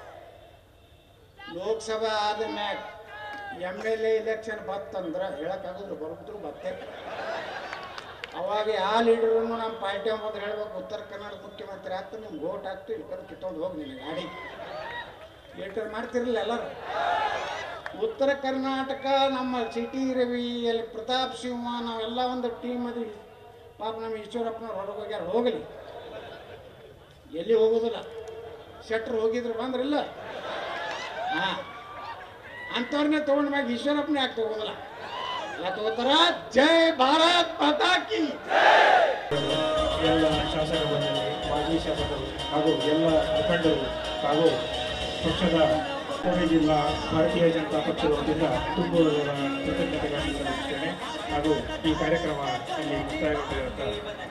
ಲೋಕಸಭೆ ಆದ ಮ್ಯಾಗ ಎಮ್ ಎಲ್ ಎ ಇಲೆಕ್ಷನ್ ಬತ್ತಂದ್ರೆ ಹೇಳಕ್ಕಾಗೋದ್ರು ಬರ್ಬಿಟ್ರು ಬತ್ತೆ ಅವಾಗ ಯಾವ ಲೀಡರನ್ನು ನಮ್ಮ ಪಾರ್ಟಿ ಅಂಬೋದು ಹೇಳ್ಬೇಕು ಉತ್ತರ ಕನ್ನಡ ಮುಖ್ಯಮಂತ್ರಿ ಆಗ್ತಾರೆ ನಿಮ್ಗೆ ಓಟ್ ಹಾಕ್ತು ಇಳ್ಕೊಂಡು ಕಿತ್ತೊಂಡು ಹೋಗಿ ನಿನ್ನ ಗಾಡಿ ಲೀಟರ್ ಮಾಡ್ತಿರಲಿಲ್ಲ ಎಲ್ಲರೂ ಉತ್ತರ ಕರ್ನಾಟಕ ನಮ್ಮ ಸಿಟಿ ರವಿ ಅಲ್ಲಿ ಪ್ರತಾಪ್ ಸಿಂಹ ನಾವೆಲ್ಲ ಒಂದು ಟೀಮ್ ಅದು ಪಾಪ ನಮ್ಮ ಈಶ್ವರಪ್ಪನವ್ರು ಹೊರಗೆ ಹೋಗ್ಯಾರ ಹೋಗಲಿ ಎಲ್ಲಿ ಹೋಗೋದಿಲ್ಲ ಶೆಟ್ರ್ ಹೋಗಿದ್ರು ಬಂದ್ರಿಲ್ಲ ಹಾಂ ಅಂಥವ್ರನ್ನೇ ತೊಗೊಂಡ ಮ್ಯಾಗ ಈಶ್ವರಪ್ಪನೇ ಯಾಕೆ ತಗೋದಿಲ್ಲ ಯಾಕೆ ತಗೋತಾರ ಜೈ ಭಾರತ್ ಮಾತಾ ಕಿ ಎಲ್ಲ ಶಾಸಕ ಮಂಡಳಿ ಮಾಜಿ ಶಾಸಕರು ಹಾಗೂ ಎಲ್ಲ ಮುಖಂಡರು ಹಾಗೂ ಪಕ್ಷದ ಕೋಡಿ ಜಿಲ್ಲಾ ಭಾರತೀಯ ಜನತಾ ಪಕ್ಷದ ವತಿಯಿಂದ ತುಂಬೂರು ಕೃತಜ್ಞತೆಗಳನ್ನು ಸಲ್ಲಿಸುತ್ತೇನೆ ಹಾಗೂ ಈ ಕಾರ್ಯಕ್ರಮ ಇಲ್ಲಿ ಮುಕ್ತಾಯಗೊಂಡಿರುವಂಥ